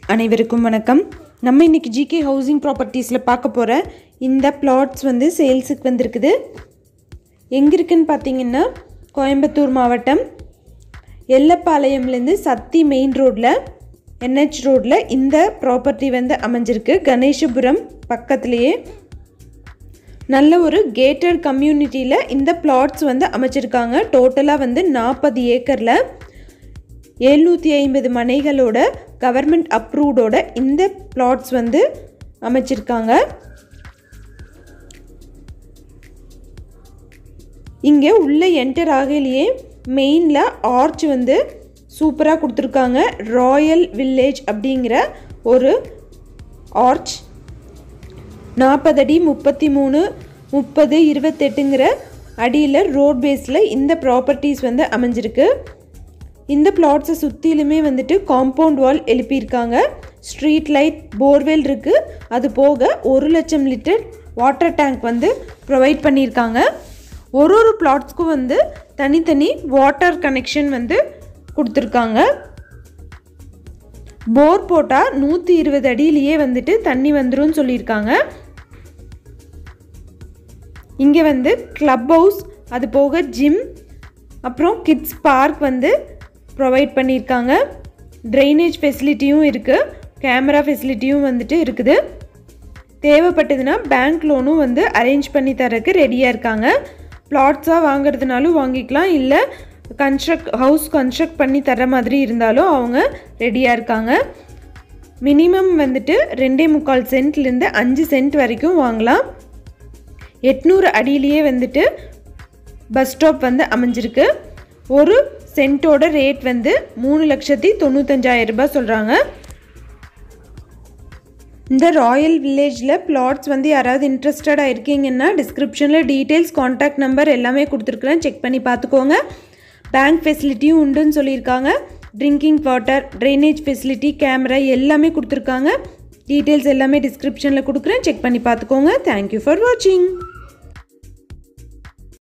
அனைவருக்கும் வணக்கம் நம்ம இன்னைக்கு ஜிகே ஹவுசிங் ப்ராப்பர்ட்டிஸில் பார்க்க போகிற இந்த பிளாட்ஸ் வந்து சேல்ஸுக்கு வந்திருக்குது எங்கே இருக்குன்னு பார்த்தீங்கன்னா கோயம்புத்தூர் மாவட்டம் எல்லப்பாளையம்லேருந்து சத்தி மெயின் ரோட்டில் என்ஹெச் ரோட்டில் இந்த ப்ராப்பர்ட்டி வந்து அமைஞ்சிருக்கு கணேசபுரம் பக்கத்துலேயே நல்ல ஒரு கேட்டட் கம்யூனிட்டியில் இந்த பிளாட்ஸ் வந்து அமைச்சிருக்காங்க டோட்டலாக வந்து நாற்பது ஏக்கரில் எழுநூற்றி ஐம்பது மனைகளோட கவர்மெண்ட் அப்ரூவ்டோட இந்த பிளாட்ஸ் வந்து அமைச்சிருக்காங்க இங்கே உள்ளே என்டர் ஆகலையே மெயினில் ஆர்ச் வந்து சூப்பராக கொடுத்துருக்காங்க ராயல் வில்லேஜ் அப்படிங்கிற ஒரு ஆர்ச் நாற்பது அடி முப்பத்தி மூணு முப்பது இருபத்தெட்டுங்கிற அடியில் ரோட் பேஸில் இந்த ப்ராப்பர்ட்டிஸ் வந்து அமைஞ்சிருக்கு இந்த பிளாட்ஸை சுற்றிலுமே வந்துட்டு காம்பவுண்ட் வால் எழுப்பியிருக்காங்க ஸ்ட்ரீட் லைட் போர்வெல் இருக்குது அது போக ஒரு லட்சம் லிட்டர் வாட்டர் டேங்க் வந்து ப்ரொவைட் பண்ணியிருக்காங்க ஒரு ஒரு பிளாட்ஸ்க்கும் வந்து தனித்தனி வாட்டர் கனெக்ஷன் வந்து கொடுத்துருக்காங்க போர் போட்டால் நூற்றி இருபது அடியிலேயே வந்துட்டு தண்ணி வந்துடும் சொல்லியிருக்காங்க இங்கே வந்து கிளப் ஹவுஸ் அது போக ஜிம் அப்புறம் கிட்ஸ் பார்க் வந்து ப்ரொவைட் பண்ணியிருக்காங்க ட்ரைனேஜ் ஃபெசிலிட்டியும் இருக்குது கேமரா ஃபெசிலிட்டியும் வந்துட்டு இருக்குது தேவைப்பட்டதுன்னா பேங்க் லோனும் வந்து அரேஞ்ச் பண்ணி தரக்கு ரெடியாக இருக்காங்க பிளாட்ஸாக வாங்குறதுனாலும் வாங்கிக்கலாம் இல்லை கன்ஸ்ட்ரக்ட் ஹவுஸ் கன்ஸ்ட்ரக்ட் பண்ணி தர மாதிரி இருந்தாலும் அவங்க ரெடியாக இருக்காங்க மினிமம் வந்துட்டு ரெண்டே முக்கால் சென்ட்லேருந்து அஞ்சு சென்ட் வரைக்கும் வாங்கலாம் எட்நூறு அடியிலேயே வந்துட்டு பஸ் ஸ்டாப் வந்து அமைஞ்சிருக்கு ஒரு சென்ட்டோட ரேட் வந்து மூணு லட்சத்தி தொண்ணூத்தஞ்சாயிரம் ரூபாய் சொல்கிறாங்க இந்த ராயல் வில்லேஜில் பிளாட்ஸ் வந்து யாராவது இன்ட்ரெஸ்டடாக இருக்கீங்கன்னா டிஸ்கிரிப்ஷனில் டீட்டெயில்ஸ் காண்டாக்ட் நம்பர் எல்லாமே கொடுத்துருக்குறேன் செக் பண்ணி பார்த்துக்கோங்க பேங்க் ஃபெசிலிட்டியும் உண்டுன்னு சொல்லியிருக்காங்க drinking water drainage facility camera எல்லாமே கொடுத்துருக்காங்க டீட்டெயில்ஸ் எல்லாமே டிஸ்கிரிப்ஷனில் கொடுக்குறேன் செக் பண்ணி பார்த்துக்கோங்க தேங்க்யூ ஃபார் வாட்சிங்